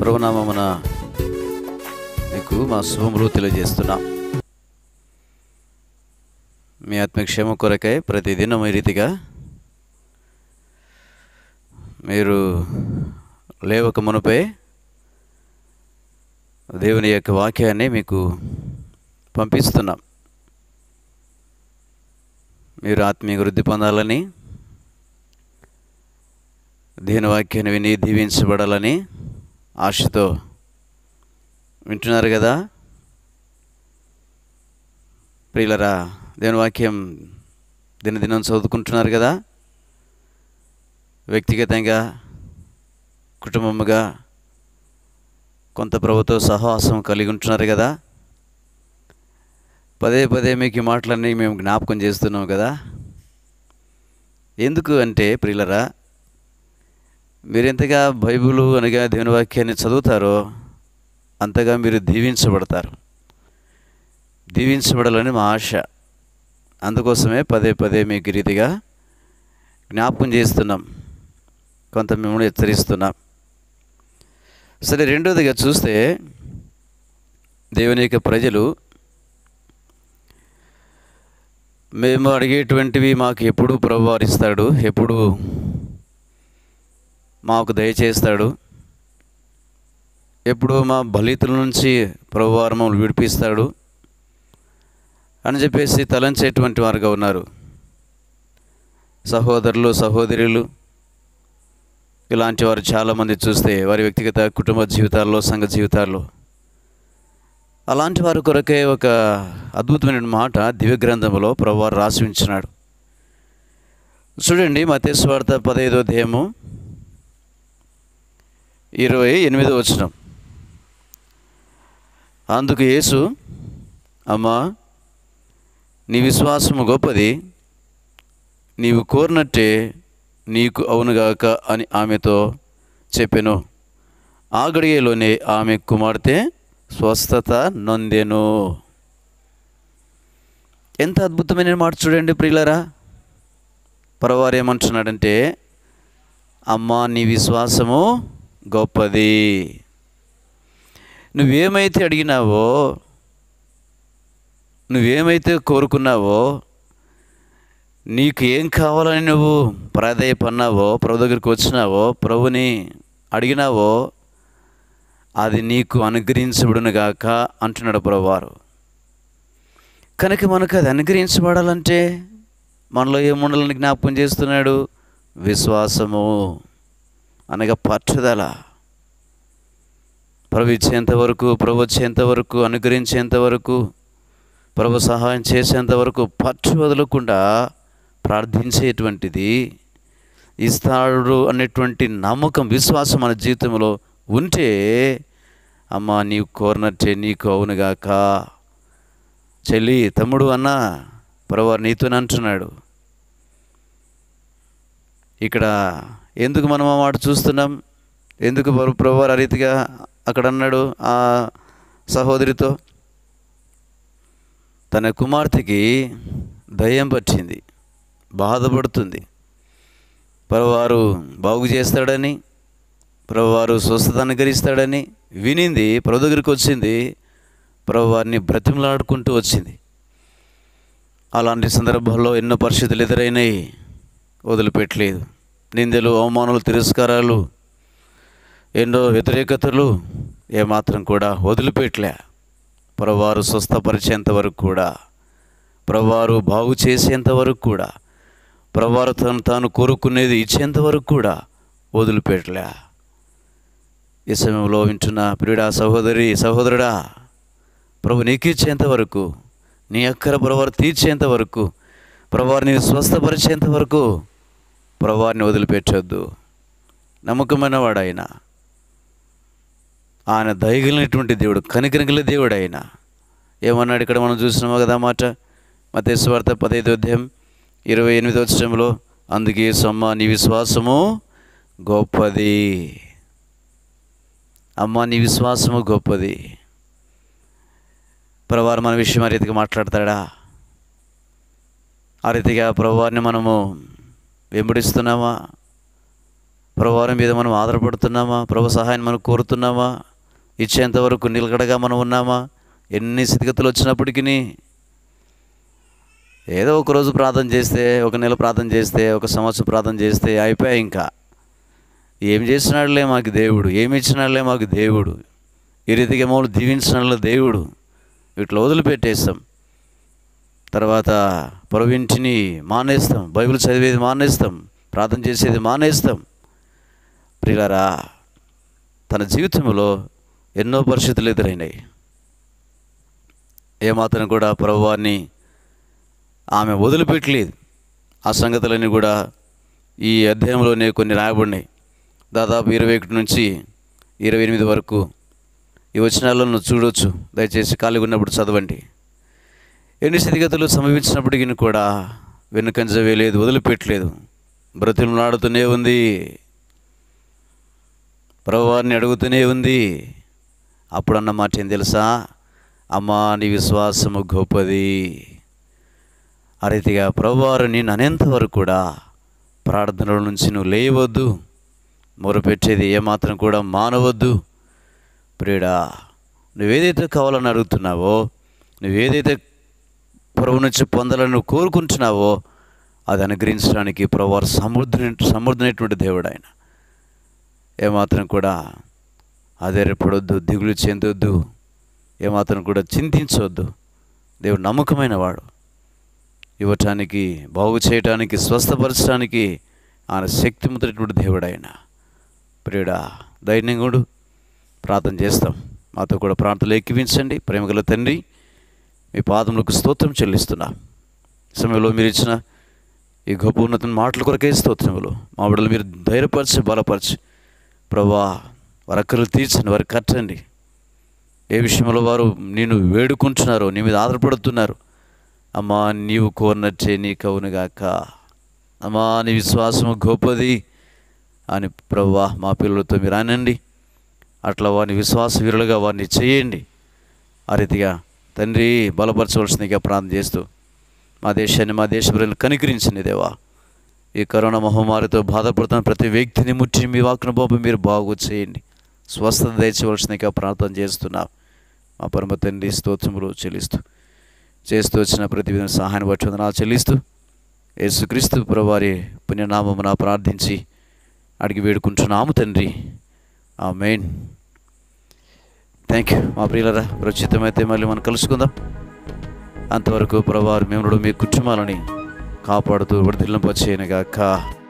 ప్రభునామమున మీకు మా శుభములు తెలియజేస్తున్నాం మీ ఆత్మక్షేమ కొరకై ప్రతిదినం ఈ రీతిగా మీరు లేవక మునుపై దేవుని యొక్క వాక్యాన్ని మీకు పంపిస్తున్నాం మీరు ఆత్మీయ వృద్ధి పొందాలని దేవుని వాక్యాన్ని విని దీవించబడాలని ఆశతో వింటున్నారు కదా ప్రియులరా దేవుని వాక్యం దినదినం చదువుకుంటున్నారు కదా వ్యక్తిగతంగా కుటుంబముగా కొంత ప్రభుత్వ సహవాసం కలిగి ఉంటున్నారు కదా పదే పదే మీకు ఈ మాటలన్నీ మేము జ్ఞాపకం చేస్తున్నాం కదా ఎందుకు అంటే ప్రియులరా మీరు ఎంతగా బైబిల్ అనగా దేవుని వాక్యాన్ని చదువుతారో అంతగా మీరు దీవించబడతారు దీవించబడాలని మా ఆశ అందుకోసమే పదే పదే మీకు ఈ రీతిగా జ్ఞాపకం చేస్తున్నాం కొంత మిమ్మల్ని హెచ్చరిస్తున్నాం సరే రెండోదిగా చూస్తే దేవుని యొక్క ప్రజలు మేము అడిగేటువంటివి మాకు ఎప్పుడు ప్రభువారిస్తాడు ఎప్పుడు మాకు దయచేస్తాడు ఎప్పుడు మా బలితుల నుంచి ప్రభువారు మమ్మల్ని విడిపిస్తాడు అని చెప్పేసి తలంచేటువంటి వారుగా ఉన్నారు సహోదరులు సహోదరులు ఇలాంటి వారు చాలామంది చూస్తే వారి వ్యక్తిగత కుటుంబ జీవితాల్లో సంఘ జీవితాల్లో అలాంటి వారి కొరకే ఒక అద్భుతమైన మాట దివ్య గ్రంథంలో ప్రభువారు రాసి ఉంచినాడు చూడండి మతేశ్వార్త పదహైదో అధ్యాయము ఇరవై ఎనిమిదో వచనం అందుకు యేసు అమ్మా నీ విశ్వాసము గొప్పది నీవు కోరినట్టే నీకు అవునుగాక అని ఆమెతో చెప్పెను ఆ గడియలోనే ఆమె కుమార్తె స్వస్థత నొందెను ఎంత అద్భుతమైన మాట చూడండి ప్రియులరా పరవారు ఏమంటున్నాడంటే అమ్మా నీ విశ్వాసము గొప్పది నువ్వేమైతే అడిగినావో నువ్వేమైతే కోరుకున్నావో నీకు ఏం కావాలని నువ్వు ప్రాధాయపన్నావో ప్రభు దగ్గరికి వచ్చినావో ప్రభుని అడిగినావో అది నీకు అనుగ్రహించబడునుగాక అంటున్నాడు ప్రభువారు కనుక మనకు అది అనుగ్రహించబడాలంటే మనలో ఏముండాలని జ్ఞాపకం చేస్తున్నాడు విశ్వాసము అనగా పట్టుదల ప్రభు ఇచ్చేంత వరకు ప్రభు వచ్చేంత వరకు అనుగ్రహించేంత వరకు ప్రభు సహాయం చేసేంత వరకు పట్టు వదలకుండా ప్రార్థించేటువంటిది ఇస్తాడు అనేటువంటి నమ్మకం విశ్వాసం మన జీవితంలో ఉంటే అమ్మ నీవు కోరినట్టే నీకు అవునుగాక చెల్లి తమ్ముడు అన్న ప్రభు నీతోనే అంటున్నాడు ఇక్కడ ఎందుకు మనం ఆ మాట చూస్తున్నాం ఎందుకు ప్రభు ఆ రీతిగా అక్కడ అన్నాడు ఆ సహోదరితో తన కుమార్తెకి దయ్యం పట్టింది బాధపడుతుంది ప్రభువారు బాగు చేస్తాడని ప్రభువారు స్వస్థత అనుగ్రహిస్తాడని వినింది ప్రభు దగ్గరికి వచ్చింది ప్రభువారిని బ్రతిమలాడుకుంటూ వచ్చింది అలాంటి సందర్భాల్లో ఎన్నో పరిస్థితులు ఎదురైనాయి వదిలిపెట్టలేదు నిందలు అవమానాలు తిరస్కారాలు ఎన్నో వ్యతిరేకతలు ఏమాత్రం కూడా వదిలిపెట్టలే ప్రభువారు స్వస్థపరిచేంత వరకు కూడా ప్రభువారు బాగు చేసేంత వరకు కూడా ప్రభువారు తను తాను కోరుకునేది ఇచ్చేంత వరకు కూడా వదిలిపెట్టలే ఈ సమయంలో వింటున్న ప్రియుడా సహోదరి సహోదరుడా ప్రభు నీకు ఇచ్చేంత వరకు నీ అక్కర ప్రభువారు తీర్చేంత వరకు ప్రభువారిని స్వస్థపరిచేంత వరకు ప్రభువారిని వదిలిపెట్టొద్దు నమ్మకమైన వాడు ఆయన ఆయన దయగలిగినటువంటి దేవుడు కనికరగల దేవుడు ఆయన ఏమన్నాడు ఇక్కడ మనం చూసినామో కదా మాట మతేశ్వార్త పదహైదు అధ్యాయం ఇరవై ఎనిమిది వచ్చంలో అందుకే సమ్మ నీ విశ్వాసము గొప్పది అమ్మ నీ విశ్వాసము గొప్పది ప్రవారు మన విషయం ఆ రీతిగా మాట్లాడతాడా ఆ రీతిగా ప్రభువారిని మనము వెంబడిస్తున్నామా ప్రభువారి మీద మనం ఆధారపడుతున్నామా ప్రభు సహాయం మనం కోరుతున్నామా ఇచ్చేంతవరకు నిలకడగా మనం ఉన్నామా ఎన్ని స్థితిగతులు వచ్చినప్పటికీ ఏదో ఒక రోజు ప్రార్థన చేస్తే ఒక నెల ప్రార్థన చేస్తే ఒక సంవత్సరం ప్రార్థన చేస్తే అయిపోయాయి ఇంకా ఏం చేసినాడులే మాకు దేవుడు ఏమి ఇచ్చినాడులే మాకు దేవుడు ఈ రీతిగా మమ్మల్ని దీవించినాడులే దేవుడు ఇట్లా వదిలిపెట్టేస్తాం తర్వాత పొరవింటిని మానేస్తాం బైబిల్ చదివేది మానేస్తాం ప్రార్థన చేసేది మానేస్తాం ప్రియులారా తన జీవితంలో ఎన్నో పరిస్థితులు ఎదురైనాయి ఏమాత్రం కూడా ప్రభువాన్ని ఆమె వదిలిపెట్టలేదు ఆ సంగతులన్నీ కూడా ఈ అధ్యాయంలోనే కొన్ని రాయబడినాయి దాదాపు ఇరవై ఒకటి నుంచి ఇరవై ఎనిమిది వరకు ఈ వచనాల్లో నువ్వు చూడొచ్చు దయచేసి ఖాళీగా ఉన్నప్పుడు చదవండి ఎన్ని స్థితిగతులు సంభవించినప్పటికీ కూడా వెనుకంజ వేయలేదు వదిలిపెట్టలేదు బ్రతిమలాడుతూనే ఉంది ప్రభువారిని అడుగుతూనే ఉంది అప్పుడు అన్న మాట ఏం తెలుసా అమ్మా నీ విశ్వాసము గొప్పది ఆ రీతిగా ప్రభువారు నేను అనేంత వరకు కూడా ప్రార్థనల నుంచి నువ్వు లేయవద్దు మొరపెట్టేది ఏమాత్రం కూడా మానవద్దు ప్రియుడా నువ్వేదైతే కావాలని అడుగుతున్నావో నువ్వేదైతే ప్రభు నుంచి పొందాలని నువ్వు కోరుకుంటున్నావో అది అనుగ్రహించడానికి ప్రభువారు సమృద్ధి సమృద్ధమైనటువంటి దేవుడు ఆయన ఏమాత్రం కూడా అదేపడొద్దు దిగులు చెందొద్దు ఏమాత్రం కూడా చింతించవద్దు దేవుడు నమ్మకమైన వాడు ఇవ్వటానికి బాగు చేయటానికి స్వస్థపరచడానికి ఆయన శక్తిమంతుడైనటువంటి దేవుడు ఆయన ప్రియుడా ధైర్యంగుడు ప్రార్థన చేస్తాం మాతో కూడా ప్రార్థనలు ఎక్కివించండి ప్రేమగల తండ్రి మీ పాదములకు స్తోత్రం చెల్లిస్తున్నా ఈ సమయంలో మీరు ఇచ్చిన ఈ గొప్ప ఉన్నత మాటల కొరకే స్తోత్రములు మా బిడ్డలు మీరు ధైర్యపరిచి బలపరిచి ప్రభా వారి అక్కలు తీర్చండి వారికి కట్టండి ఏ విషయంలో వారు నేను వేడుకుంటున్నారో నీ మీద ఆధారపడుతున్నారు అమ్మా నీవు కోరినట్టే నీ కవునుగాక అమ్మా నీ విశ్వాసము గొప్పది అని ప్రభా మా పిల్లలతో మీరు అనండి అట్లా వారిని విశ్వాస వీరులుగా వారిని చేయండి ఆ రీతిగా తండ్రి బలపరచవలసిందిగా ప్రార్థన చేస్తూ మా దేశాన్ని మా దేశ ప్రజలను కనికరించింది దేవా ఈ కరోనా మహమ్మారితో బాధపడుతున్న ప్రతి వ్యక్తిని ముట్టి మీ వాక్కును బాబు మీరు బాగు చేయండి స్వస్థత దయచేవలసిందిగా ప్రార్థన చేస్తున్నాం మా పరమ తండ్రి స్తోత్రములు చెల్లిస్తూ చేస్తూ వచ్చిన ప్రతి విధంగా సహాయాన్ని బట్టి వందనాలు చెల్లిస్తూ యేసుక్రీస్తు ప్రభువారి పుణ్యనామమున ప్రార్థించి అడిగి వేడుకుంటున్నాము తండ్రి ఆ మెయిన్ థ్యాంక్ యూ మా ప్రియులరా ప్రచితమైతే మళ్ళీ మనం కలుసుకుందాం అంతవరకు ప్రభువారు మేము మీ కుటుంబాలని కాపాడుతూ విడుదలను వచ్చేయనుగాక